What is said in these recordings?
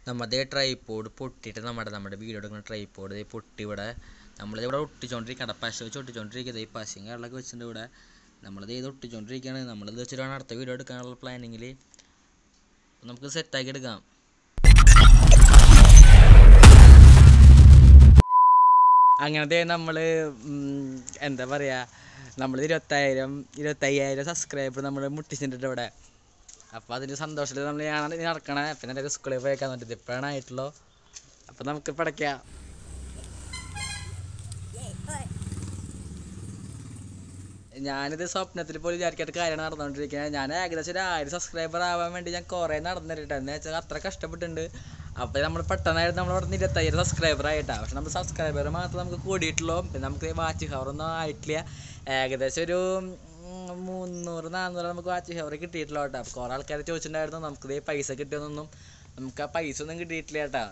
നമ്മുടെ ട്രൈപ്പോഡ് പൊട്ടിയിട്ട് നമ്മുടെ നമ്മുടെ വീഡിയോ എടുക്കുന്ന ട്രൈപ്പോഡ് പൊട്ടി ഇവിടെ നമ്മളിത് ഇവിടെ ഒട്ടിച്ചോണ്ടിരിക്കണ്ട പശ വെച്ച് ഒട്ടിച്ചോണ്ടിരിക്കുന്നത് ഈ പശയും കാര്യങ്ങളൊക്കെ വെച്ചിട്ടുണ്ട് ഇവിടെ നമ്മളിത് ഇത് ഒട്ടിച്ചോണ്ടിരിക്കുകയാണ് നമ്മളിത് വെച്ചിട്ടാണ് അടുത്ത വീഡിയോ എടുക്കാനുള്ള പ്ലാനിങ്ങിൽ നമുക്ക് സെറ്റാക്കി എടുക്കാം അങ്ങനത്തെ നമ്മൾ എന്താ പറയുക നമ്മൾ ഇരുപത്തായിരം ഇരുപത്തയ്യായിരം സബ്സ്ക്രൈബർ നമ്മൾ മുട്ടിച്ചിട്ടുണ്ട് ഇവിടെ അപ്പോൾ അതിൻ്റെ സന്തോഷത്തിൽ നമ്മൾ ഞാൻ നടക്കണേ പിന്നെ എൻ്റെ സ്കൂളിൽ പോയേക്കാൻ പറ്റുന്നത് ഇപ്പോഴാണ് ആയിട്ടുള്ളൂ അപ്പോൾ നമുക്ക് പടയ്ക്കാം ഞാനിത് സ്വപ്നത്തിൽ പോലും വിചാരിക്കാത്ത കാര്യമാണ് നടന്നുകൊണ്ടിരിക്കുന്നത് ഞാൻ ഏകദേശം ഒരു ആയിരം സബ്സ്ക്രൈബർ ആവാൻ വേണ്ടി ഞാൻ കുറേ നടന്നിട്ട് എന്ന് വെച്ചാൽ അത്ര കഷ്ടപ്പെട്ടിട്ടുണ്ട് അപ്പോൾ നമ്മൾ പെട്ടെന്നായിരുന്നു നമ്മൾ ഇവിടെ നിന്ന് ഇരുപത്തയ്യായിരം സബ്സ്ക്രൈബർ ആയിട്ടാണ് പക്ഷെ നമ്മൾ സബ്സ്ക്രൈബർ മാത്രം നമുക്ക് കൂടിയിട്ടുള്ളൂ പിന്നെ നമുക്ക് വാച്ച് ഹവർ ഒന്നും ആയിട്ടില്ല ഏകദേശം ഒരു ഉം, മുന്നൂറ് നാന്നൂറ് നമുക്ക് വാച്ച് ഹവർ കിട്ടിയിട്ടില്ല കേട്ടോ അപ്പോൾ കുറേ ആൾക്കാർ ചോദിച്ചിട്ടുണ്ടായിരുന്നു നമുക്ക് ഇതേ പൈസ കിട്ടിയൊന്നും നമുക്ക് ആ പൈസ ഒന്നും കിട്ടിയിട്ടില്ല കേട്ടോ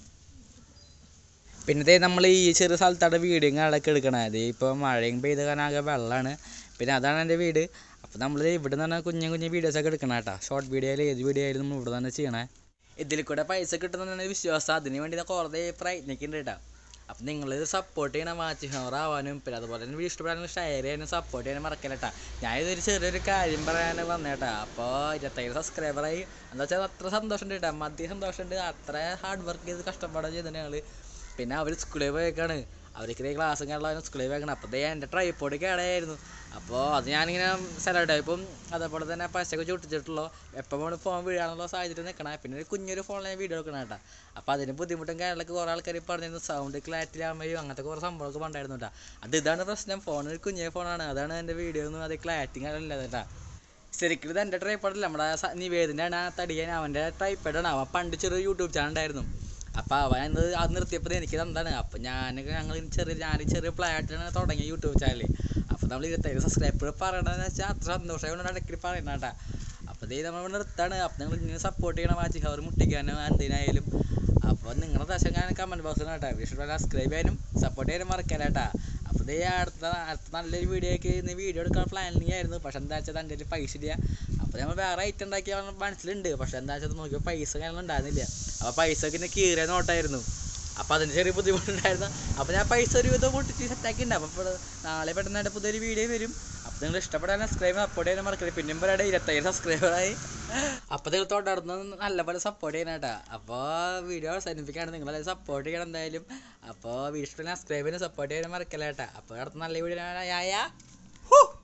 പിന്നെ ദേ നമ്മൾ ഈ ചെറിയ സ്ഥലത്താണ് വീടും കാര്യങ്ങളൊക്കെ എടുക്കണത് ഇപ്പോൾ മഴയും പെയ്ത് കാരണം ആകെ വെള്ളമാണ് പിന്നെ അതാണ് എൻ്റെ വീട് അപ്പോൾ നമ്മൾ ഇവിടെ നിന്ന് പറഞ്ഞാൽ കുഞ്ഞു കുഞ്ഞു വീഡിയോസൊക്കെ എടുക്കണം കേട്ടോ ഷോർട്ട് വീഡിയോ ആയാലും ഏത് വീഡിയോ ആയാലും നമ്മൾ ഇവിടെ തന്നെ ചെയ്യണേ ഇതിൽ കൂടെ പൈസ കിട്ടുന്നതാണ് വിശ്വാസം അതിന് വേണ്ടി ഞാൻ കുറേ പ്രയത്നിക്കുന്നുണ്ട് കേട്ടോ അപ്പം നിങ്ങൾ സപ്പോർട്ട് ചെയ്യണം വാച്ച് ഹവർ ആവാനും പിന്നെ അതുപോലെ തന്നെ വീഡിയോ ഇഷ്ടപ്പെടാനും ഷെയർ ചെയ്യാനും സപ്പോർട്ട് ചെയ്യാനും മറക്കല്ല കേട്ടോ ഞാൻ ഇതൊരു ചെറിയൊരു കാര്യം പറയാൻ വന്നേട്ടാ അപ്പോൾ ഇരുപത്തയ്യായിരം സബ്സ്ക്രൈബറായി എന്താ വെച്ചാൽ അത്ര സന്തോഷമുണ്ട് കേട്ടോ മധ്യ സന്തോഷമുണ്ട് അത്ര ഹാർഡ് വർക്ക് ചെയ്ത് കഷ്ടപ്പാടാൻ ചെയ്തിട്ട് ഞങ്ങൾ പിന്നെ അവർ സ്കൂളിൽ പോയേക്കാണ് അവർക്ക് ക്ലാസ്സും കാര്യങ്ങളും സ്കൂളിൽ പോയേക്കണം അപ്പോൾ ദേ എൻ്റെ ട്രൈപ്പോഡ് കേടായിരുന്നു അപ്പോൾ അത് ഞാനിങ്ങനെ സെലക്ട് ഇപ്പം അതേപോലെ തന്നെ പശയൊക്കെ ചുട്ടിച്ചിട്ടുള്ളൂ എപ്പോൾ ഫോൺ വീഴാനുള്ള സാഹചര്യം നിൽക്കണം പിന്നെ ഒരു കുഞ്ഞൊരു ഫോണിൽ ഞാൻ വീഡിയോ എടുക്കണം കേട്ടോ അപ്പോൾ അതിന് ബുദ്ധിമുട്ടും കാര്യങ്ങളൊക്കെ കുറേ ആൾക്കാർ പറഞ്ഞിരുന്നു സൗണ്ട് ക്ലാരിറ്റി ആകുമ്പോഴും അങ്ങനത്തെ കുറേ സംഭവമൊക്കെ ഉണ്ടായിരുന്നു കേട്ടോ അത് ഇതാണ് പ്രശ്നം ഫോൺ ഒരു കുഞ്ഞേ ഫോണാണ് അതാണ് എൻ്റെ വീഡിയോ ഒന്നും അത് ക്ലാരിറ്റി കാര്യമില്ല കേട്ടോ ശരിക്കും ഇത് എൻ്റെ ട്രൈപ്പാഡല്ല നമ്മുടെ സ- നിവേദിനാണ് ആ തടിയൻ അവൻ്റെ ട്രൈപ്പാഡാണ് അവൻ പണ്ട് ചെറിയ യൂട്യൂബ് ചാനൽ ഉണ്ടായിരുന്നു അപ്പോൾ അവൻ അത് അത് നിർത്തിയപ്പോൾ എനിക്ക് എന്താണ് അപ്പോൾ ഞാൻ ഞങ്ങൾ ചെറിയ ഞാൻ ചെറിയ പ്ലേ ആയിട്ടാണ് തുടങ്ങിയ യൂട്യൂബ് ചാനൽ അപ്പോൾ നമ്മൾ ഇരുപത്തേഴ് സബ്സ്ക്രൈബർ പറയണമെന്ന് വെച്ചാൽ അത്ര സന്തോഷമായി ഇടയ്ക്ക് പറയണ കേട്ടാ അപ്പോൾ ഇതേ നമ്മൾ നിർത്താണ് അപ്പോൾ നിങ്ങൾ ഇങ്ങനെ സപ്പോർട്ട് ചെയ്യണം വാച്ച് ഹവർ മുട്ടിക്കാനോ എന്തിനായാലും അപ്പോൾ നിങ്ങളുടെ ദശം ഞാൻ കമൻറ്റ് ബോക്സിൽ കേട്ടോ വിഷയം സബ്സ്ക്രൈബ് ചെയ്യാനും സപ്പോർട്ട് ചെയ്യാനും മറക്കാൻ കേട്ടാ അപ്പോൾ ഇതേ അടുത്ത അടുത്ത നല്ലൊരു വീഡിയോയ്ക്ക് ഇന്ന് വീഡിയോ എടുക്കാൻ പ്ലാനിങ് ആയിരുന്നു പക്ഷെ എന്താ വെച്ചാൽ എൻ്റെ കയ്യിൽ പൈസ ഇല്ല അപ്പോൾ നമ്മൾ വേറെ ഐറ്റം ഉണ്ടാക്കിയ മനസ്സിലുണ്ട് പക്ഷെ എന്താ വെച്ചാൽ നോക്കിയപ്പോൾ പൈസ കാര്യങ്ങൾ ഉണ്ടായിരുന്നില്ല അപ്പോൾ പൈസ പിന്നെ കീറിയ നോട്ടായിരുന്നു അപ്പോൾ അതിന് ചെറിയ ബുദ്ധിമുട്ടുണ്ടായിരുന്നു അപ്പോൾ ഞാൻ പൈസ ഒരു വിധം പൊട്ടിച്ച് സെറ്റാക്കിയിട്ടുണ്ട് അപ്പോൾ ഇപ്പോൾ നാളെ പെട്ടെന്നായിട്ട് പുതിയൊരു വീഡിയോ വരും അപ്പോൾ നിങ്ങൾ ഇഷ്ടപ്പെടാൻ സബ്സ്ക്രൈബ് സപ്പോർട്ട് ചെയ്യാൻ മറക്കരുത് പിന്നെ പറയാടെ ഇരുപത്തയ്യായിരം സബ്സ്ക്രൈബറായി അപ്പോൾ നിങ്ങൾ തുടർന്ന് നല്ലപോലെ സപ്പോർട്ട് ചെയ്യണം കേട്ടോ അപ്പോൾ വീഡിയോ അവസാനിപ്പിക്കുകയാണ് നിങ്ങളെല്ലാം സപ്പോർട്ട് ചെയ്യണം എന്തായാലും അപ്പോൾ വീഡിയോ സബ്സ്ക്രൈബ് ചെയ്യാൻ സപ്പോർട്ട് ചെയ്യാൻ മറക്കല്ല കേട്ടോ അപ്പോൾ അടുത്ത നല്ല വീഡിയോ ആയ